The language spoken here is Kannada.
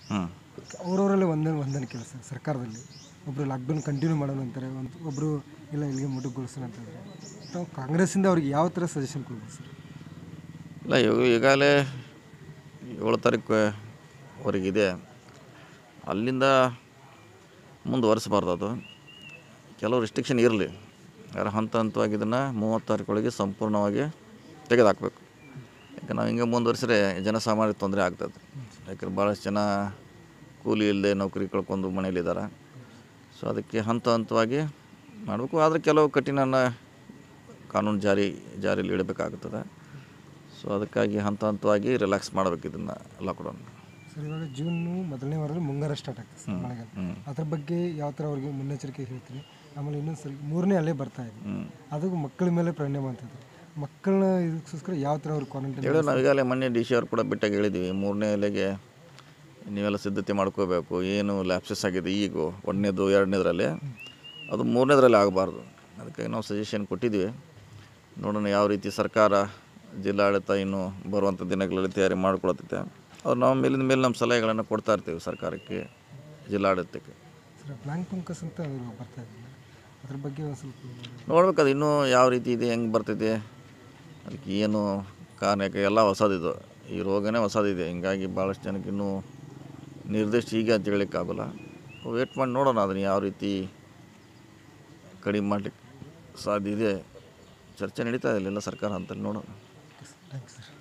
ಹ್ಞೂ ಅವರವರಲ್ಲೇ ಒಂದೇ ಹೊಂದಾಣಿಕೆ ಇಲ್ಲ ಸರ್ ಸರ್ಕಾರದಲ್ಲಿ ಒಬ್ಬರು ಲಾಕ್ಡೌನ್ ಕಂಟಿನ್ಯೂ ಮಾಡೋಣ ಅಂತಾರೆ ಒಂದು ಒಬ್ಬರು ಇಲ್ಲ ಇಲ್ಲಿಗೆ ಮುಟುಗೊಳಿಸೋಣ ಅಂತಾರೆ ತಾವು ಕಾಂಗ್ರೆಸ್ಸಿಂದ ಅವ್ರಿಗೆ ಯಾವ ಥರ ಸಜೆಷನ್ ಕೊಡ್ಬೋದು ಸರ್ ಇಲ್ಲ ಇವಾಗ ಈಗಾಗಲೇ ಏಳು ತಾರೀಕು ವರೆಗಿದೆ ಅಲ್ಲಿಂದ ಮುಂದುವರಿಸಬಾರ್ದು ಅದು ಕೆಲವು ರಿಸ್ಟ್ರಿಕ್ಷನ್ ಇರಲಿ ಯಾರು ಹಂತ ಹಂತವಾಗಿ ಇದನ್ನು ಮೂವತ್ತು ತಾರೀಕೊಳಗೆ ಸಂಪೂರ್ಣವಾಗಿ ತೆಗೆದುಹಾಕ್ಬೇಕು ಯಾಕೆ ನಾವು ಹಿಂಗೆ ಮುಂದುವರಿಸಿದ್ರೆ ಜನಸಾಮಾನ್ಯರಿಗೆ ತೊಂದರೆ ಆಗ್ತದೆ ಯಾಕಂದ್ರೆ ಭಾಳಷ್ಟು ಜನ ಕೂಲಿ ಇಲ್ಲದೆ ನೌಕರಿ ಕಳ್ಕೊಂಡು ಮನೇಲಿದ್ದಾರೆ ಸೊ ಅದಕ್ಕೆ ಹಂತ ಹಂತವಾಗಿ ಮಾಡಬೇಕು ಆದರೆ ಕೆಲವು ಕಠಿಣ ಕಾನೂನು ಜಾರಿ ಜಾರಿಯಲ್ಲಿ ಇಡಬೇಕಾಗುತ್ತದೆ ಸೊ ಅದಕ್ಕಾಗಿ ಹಂತ ಹಂತವಾಗಿ ರಿಲ್ಯಾಕ್ಸ್ ಮಾಡಬೇಕು ಇದನ್ನು ಲಾಕ್ಡೌನ್ ಸರ್ ಇವಾಗ ಜೂನು ಮೊದಲನೇ ವಾರದಲ್ಲಿ ಮುಂಗಾರ ಸ್ಟಾರ್ಟ್ ಆಗ್ತದೆ ಸರ್ ಮಳೆಗಾಲ ಅದ್ರ ಬಗ್ಗೆ ಯಾವ ಥರ ಅವ್ರಿಗೆ ಮುನ್ನೆಚ್ಚರಿಕೆ ಹೇಳ್ತೀನಿ ಆಮೇಲೆ ಇನ್ನೊಂದು ಸರಿ ಮೂರನೇ ಅಲ್ಲೇ ಬರ್ತಾ ಇದೆ ಅದು ಮಕ್ಕಳ ಮೇಲೆ ಪರಿಣಾಮ ಅಂತಂದ್ರೆ ಮಕ್ಕಳನ್ನ ಇದಕ್ಕೋಸ್ಕರ ಯಾವ ಥರ ಅವ್ರು ಕ್ವಾರಂಟೈನ್ ಹೇಳಿ ನಾವು ಈಗಾಗಲೇ ಮೊನ್ನೆ ಡಿ ಸಿ ಅವ್ರು ಕೂಡ ಬಿಟ್ಟಾಗ ಹೇಳಿದ್ವಿ ಮೂರನೇ ಎಲೆಗೆ ನೀವೆಲ್ಲ ಸಿದ್ಧತೆ ಮಾಡ್ಕೋಬೇಕು ಏನು ಲ್ಯಾಪ್ಸಸ್ ಆಗಿದೆ ಈಗ ಒಂದನೇದು ಎರಡನೇದರಲ್ಲಿ ಅದು ಮೂರನೇದರಲ್ಲಿ ಆಗಬಾರ್ದು ಅದಕ್ಕಾಗಿ ನಾವು ಸಜೆಷನ್ ಕೊಟ್ಟಿದ್ವಿ ನೋಡೋಣ ಯಾವ ರೀತಿ ಸರ್ಕಾರ ಜಿಲ್ಲಾಡಳಿತ ಇನ್ನು ಬರುವಂಥ ದಿನಗಳಲ್ಲಿ ತಯಾರಿ ಮಾಡ್ಕೊಳತ್ತೈತೆ ಅವ್ರು ನಾವು ಮೇಲಿಂದ ಮೇಲೆ ನಮ್ಮ ಸಲಹೆಗಳನ್ನು ಕೊಡ್ತಾ ಇರ್ತೀವಿ ಸರ್ಕಾರಕ್ಕೆ ಜಿಲ್ಲಾಡಳಿತಕ್ಕೆ ಸರ್ ಬ್ಲಾಂಕ್ ಫಂಕಸ್ ಅಂತ ಅವರು ಬರ್ತಾ ಇದ್ದಾರೆ ಅದ್ರ ಬಗ್ಗೆ ಒಂದು ಸ್ವಲ್ಪ ನೋಡ್ಬೇಕು ಅದು ಇನ್ನೂ ಯಾವ ರೀತಿ ಇದೆ ಹೆಂಗೆ ಬರ್ತೈತೆ ಅದಕ್ಕೆ ಏನು ಕಾರಣ ಯಾಕೆ ಎಲ್ಲ ಹೊಸದಿದು ಈ ರೋಗನೇ ಹೊಸದಿದೆ ಹಿಂಗಾಗಿ ಭಾಳಷ್ಟು ಜನಕ್ಕೆ ಇನ್ನೂ ನಿರ್ದಿಷ್ಟ ಹೀಗೆ ಅಂತ ಹೇಳೋಕ್ಕಾಗಲ್ಲ ವೇಟ್ ಮಾಡಿ ನೋಡೋಣ ಅದನ್ನು ಯಾವ ರೀತಿ ಕಡಿಮೆ ಮಾಡಲಿಕ್ಕೆ ಸಾಧ್ಯ ಇದೆ ಚರ್ಚೆ ನಡೀತಾ ಇದೆ ಎಲ್ಲ ಸರ್ಕಾರ ಅಂತಲ್ಲಿ ನೋಡೋಣ ಥ್ಯಾಂಕ್ಸ್ ಸರ್